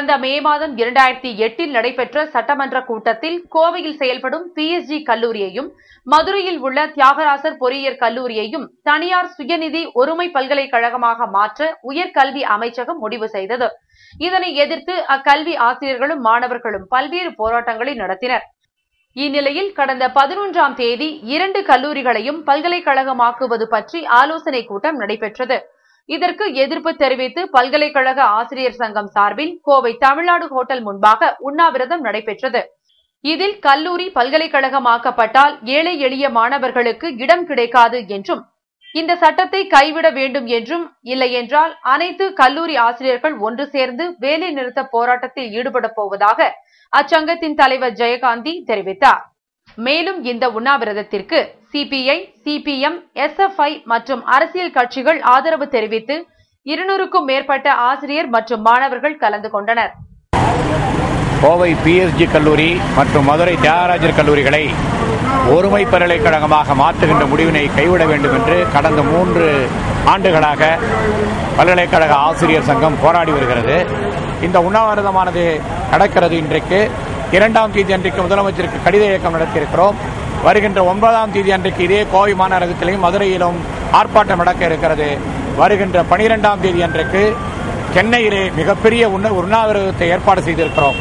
கடந்த மே மாதம் இரண்டாயிரத்தி எட்டில் நடைபெற்ற சட்டமன்ற கூட்டத்தில் கோவையில் செயல்படும் பிஎஸ்ஜி கல்லூரியையும் மதுரையில் உள்ள தியாகராசர் பொறியியற் கல்லூரியையும் தனியார் சுயநிதி ஒருமை பல்கலைக்கழகமாக மாற்ற உயர்கல்வி அமைச்சகம் முடிவு செய்தது இதனை எதிர்த்து அக்கல்வி ஆசிரியர்களும் மாணவர்களும் பல்வேறு போராட்டங்களை நடத்தினர் இந்நிலையில் கடந்த பதினொன்றாம் தேதி இரண்டு கல்லூரிகளையும் பல்கலைக்கழகமாக்குவது பற்றி ஆலோசனைக் கூட்டம் நடைபெற்றது இதற்கு எதிர்ப்பு தெரிவித்து பல்கலைக்கழக ஆசிரியர் சங்கம் சார்பில் கோவை தமிழ்நாடு ஹோட்டல் முன்பாக உண்ணாவிரதம் நடைபெற்றது இதில் கல்லூரி பல்கலைக்கழகமாக்கப்பட்டால் ஏழை எளிய மாணவர்களுக்கு இடம் கிடைக்காது என்றும் இந்த சட்டத்தை கைவிட வேண்டும் என்றும் இல்லையென்றால் அனைத்து கல்லூரி ஆசிரியர்கள் ஒன்று சேர்ந்து வேலை நிறுத்த போராட்டத்தில் ஈடுபடப் போவதாக அச்சங்கத்தின் தலைவர் ஜெயகாந்தி தெரிவித்தார் மேலும் இந்த உண்ணாவிரதத்திற்கு சிபிஐ சிபிஎம் எஸ்எஃப்ஐ மற்றும் அரசியல் கட்சிகள் ஆதரவு தெரிவித்து இருநூறுக்கும் மேற்பட்ட ஆசிரியர் மற்றும் மாணவர்கள் கலந்து கொண்டனர் கோவை பிஎஸ்ஜி கல்லூரி மற்றும் மதுரை தியாகராஜர் கல்லூரிகளை ஒருமை பல்கலைக்கழகமாக மாற்றுகின்ற முடிவினை கைவிட வேண்டும் என்று கடந்த மூன்று ஆண்டுகளாக பல்கலைக்கழக ஆசிரியர் சங்கம் போராடி வருகிறது இந்த உண்ணாவிரதமானது நடக்கிறது இன்றைக்கு இரண்டாம் தேதி அன்றைக்கு முதலமைச்சருக்கு கடித இயக்கம் நடத்தியிருக்கிறோம் வருகின்ற ஒன்பதாம் தேதி அன்றைக்கு இதே கோவை மாநகரத்திலும் மதுரையிலும் ஆர்ப்பாட்டம் நடக்க இருக்கிறது வருகின்ற பனிரெண்டாம் தேதி அன்றைக்கு சென்னையிலே மிகப்பெரிய உண்ண- உண்ணாவிரதத்தை ஏற்பாடு செய்திருக்கிறோம்